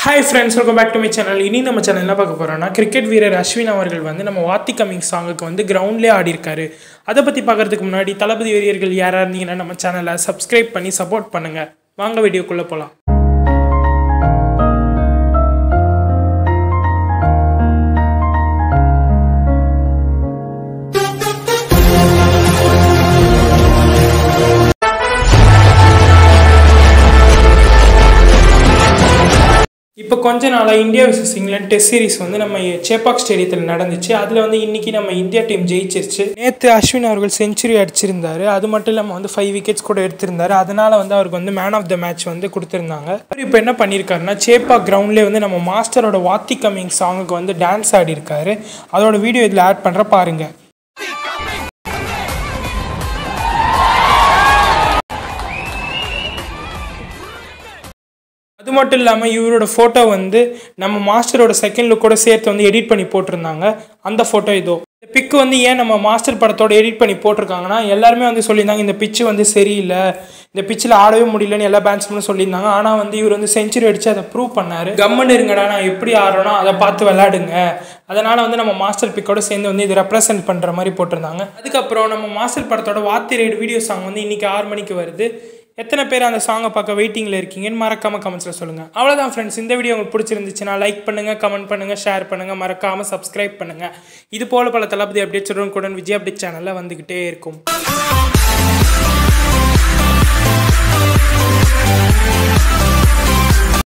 hi friends welcome back to my channel இனி நம்ம channel என்ன பார்க்க போகிறோம்னா கிரிக்கெட் வீரர் அஸ்வின் அவர்கள் வந்து நம்ம வாத்தி கமிங் சாங்குக்கு வந்து கிரவுண்ட்லேயே ஆடி இருக்காரு அதை பற்றி பார்க்கறதுக்கு முன்னாடி தளபதி வீரர்கள் யாராக இருந்தீங்கன்னா நம்ம சேனலை சப்ஸ்கிரைப் பண்ணி சப்போர்ட் பண்ணுங்கள் வாங்க வீடியோக்குள்ளே போகலாம் இப்போ கொஞ்ச நாளாக India vs England test series வந்து நம்ம சேப்பாக் ஸ்டேடியத்தில் நடந்துச்சு அதில் வந்து இன்னைக்கு நம்ம இந்தியா டீம் ஜெயிச்சிருச்சு நேற்று அஸ்வின் அவர்கள் செஞ்சுரி அடிச்சிருந்தாரு அது மட்டும் இல்லாமல் வந்து ஃபைவ் விக்கெட்ஸ் கூட எடுத்திருந்தாரு அதனால வந்து அவருக்கு வந்து மேன் ஆஃப் த மேட்ச் வந்து கொடுத்துருந்தாங்க அவர் இப்போ என்ன பண்ணியிருக்காருன்னா சேப்பாக் கிரவுண்ட்லேயே வந்து நம்ம மாஸ்டரோட வாத்தி கம்மிங் சாங்குக்கு வந்து டான்ஸ் ஆடி இருக்காரு அதோட வீடியோ இதில் ஆட் பண்ணுற பாருங்கள் அது மட்டும் இல்லாமல் இவரோட ஃபோட்டோ வந்து நம்ம மாஸ்டரோட செகண்ட் லுக்கோட சேர்த்து வந்து எடிட் பண்ணி போட்டிருந்தாங்க அந்த ஃபோட்டோ இதோ இந்த பிக்கு வந்து ஏன் நம்ம மாஸ்டர் படத்தோட எடிட் பண்ணி போட்டிருக்காங்கன்னா எல்லாருமே வந்து சொல்லியிருந்தாங்க இந்த பிச்சு வந்து சரியில்லை இந்த பிச்சில் ஆடவே முடியலன்னு எல்லா பேட்ஸ்மேனும் சொல்லியிருந்தாங்க ஆனால் வந்து இவர் வந்து செஞ்சுரி அடித்து அதை ப்ரூவ் பண்ணார் கம்மன் இருங்கடா நான் எப்படி ஆடுறேனோ அதை பார்த்து விளையாடுங்க அதனால் வந்து நம்ம மாஸ்டர் பிக்கோட சேர்ந்து வந்து இது ரெப்ரசென்ட் பண்ணுற மாதிரி போட்டிருந்தாங்க அதுக்கப்புறம் நம்ம மாஸ்டர் படத்தோட வாத்தி ரைடு வீடியோ சாங் வந்து இன்றைக்கி ஆறு மணிக்கு வருது எத்தனை பேர் அந்த சாங்கை பார்க்க வெயிட்டிங்கில் இருக்கீங்கன்னு மறக்காமல் கமெண்ட்ஸில் சொல்லுங்கள் அவ்வளோதான் ஃப்ரெண்ட்ஸ் இந்த வீடியோ உங்களுக்கு பிடிச்சிருந்துச்சுன்னா லைக் பண்ணுங்கள் கமெண்ட் பண்ணுங்கள் ஷேர் பண்ணுங்கள் மறக்காமல் சப்ஸ்கிரைப் பண்ணுங்கள் இது போல் பல தளபதி அப்டேட்ஸ் உடனுக்குடன் விஜய் அப்டேட் சேனலில் வந்துக்கிட்டே இருக்கும்